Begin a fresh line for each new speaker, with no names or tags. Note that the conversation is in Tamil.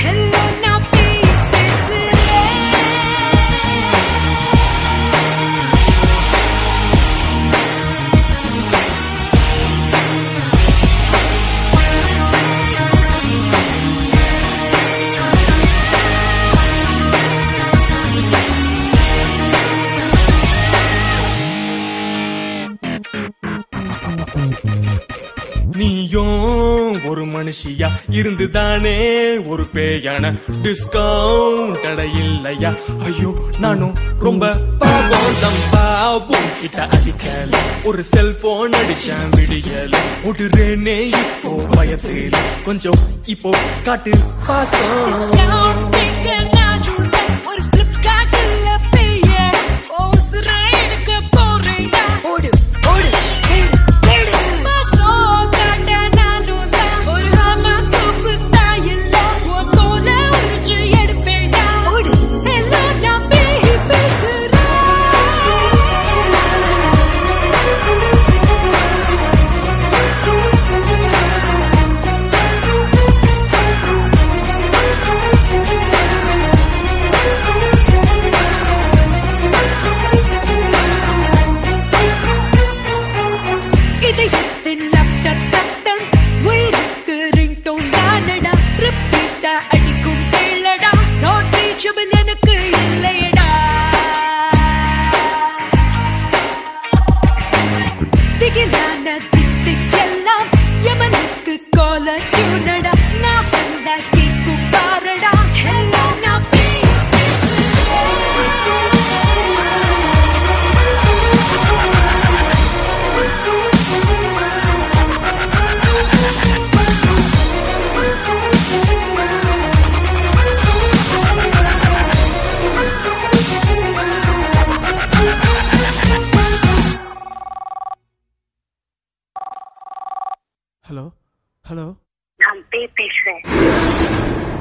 Hello, நான் பேய் பேசுறேன்.
நீயும் ஒரு மனுஷியா இருந்துதானே ஒரு பேயான டிஸ்கவுண்ட் அட இல்லையா ஐயோ நானும் ரொம்ப பாவம் தம்பா கிட்ட அடிக்கல ஒரு செல்போன் அடிச்சேன் விடியல விடுறேனே இப்போ பயத்தில் கொஞ்சம் இப்போ காட்டு பாசம்
Discount எங்க நடுவுல ஒரு Flipkartல பேய. ஓசுரா எடுக்க போறேன்டா. ஓடு, ஓடு, தேடு, தேடு. பாசம் காட்ட நானும் தான். ஒரு ஹமாம் சோப்பு தாயில்ல. உன் தோலை உரிச்சு எடுப்பேன்டா. ஓடு, hello, நான் பேய் பேசுறேன். இதயத்தின் லேப்டாப் சத்தம் உயிருக்கு ரிங்டோன் தானடா ரிப்பீட்டா அடிக்கும் கேளடா நாட் ரீச்சபிள் எனக்கு இல்லையடா திகிலான திட்டுக்கெல்லாம் யமனுக்கு கால டியூனடா நான் வந்தா கேக்கும் பாரடா ஹலோ நான் பேய்
ஹலோ ஹலோ
நான் பேய் பேசுறேன்